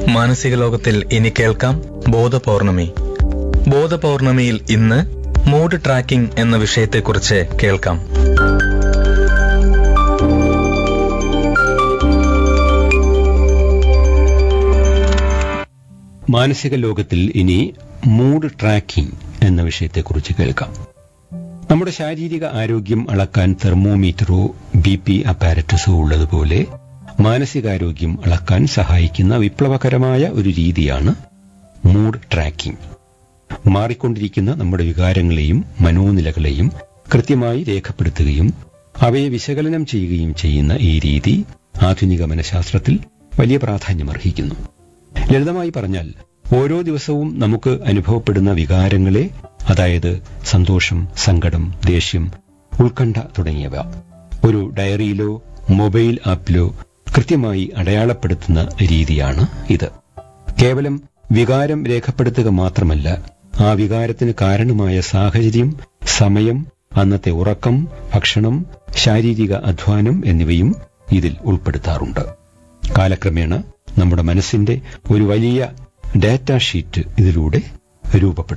മാനസിക ലോകത്തിൽ ഇനി കേൾക്കാം ബോധപൗർണമി ബോധപൗർണമിയിൽ ഇന്ന് മൂഡ് ട്രാക്കിംഗ് എന്ന വിഷയത്തെക്കുറിച്ച് കേൾക്കാം മാനസിക ലോകത്തിൽ ഇനി മൂഡ് ട്രാക്കിംഗ് എന്ന വിഷയത്തെക്കുറിച്ച് കേൾക്കാം നമ്മുടെ ശാരീരിക ആരോഗ്യം അളക്കാൻ തെർമോമീറ്ററോ ബി പി അപ്പാരറ്റസോ ഉള്ളതുപോലെ മാനസികാരോഗ്യം അളക്കാൻ സഹായിക്കുന്ന വിപ്ലവകരമായ ഒരു രീതിയാണ് മൂഡ് ട്രാക്കിംഗ് മാറിക്കൊണ്ടിരിക്കുന്ന നമ്മുടെ വികാരങ്ങളെയും മനോനിലകളെയും കൃത്യമായി രേഖപ്പെടുത്തുകയും അവയെ വിശകലനം ചെയ്യുകയും ചെയ്യുന്ന ഈ രീതി ആധുനിക മനഃശാസ്ത്രത്തിൽ വലിയ പ്രാധാന്യമർഹിക്കുന്നു ലളിതമായി പറഞ്ഞാൽ ഓരോ ദിവസവും നമുക്ക് അനുഭവപ്പെടുന്ന വികാരങ്ങളെ അതായത് സന്തോഷം സങ്കടം ദേഷ്യം ഉത്കണ്ഠ തുടങ്ങിയവ ഒരു ഡയറിയിലോ മൊബൈൽ ആപ്പിലോ കൃത്യമായി അടയാളപ്പെടുത്തുന്ന രീതിയാണ് ഇത് കേവലം വികാരം രേഖപ്പെടുത്തുക മാത്രമല്ല ആ വികാരത്തിന് കാരണമായ സാഹചര്യം സമയം അന്നത്തെ ഉറക്കം ഭക്ഷണം ശാരീരിക അധ്വാനം എന്നിവയും ഇതിൽ ഉൾപ്പെടുത്താറുണ്ട് കാലക്രമേണ നമ്മുടെ മനസ്സിന്റെ ഒരു വലിയ ഡാറ്റ ഷീറ്റ് ഇതിലൂടെ രൂപപ്പെടും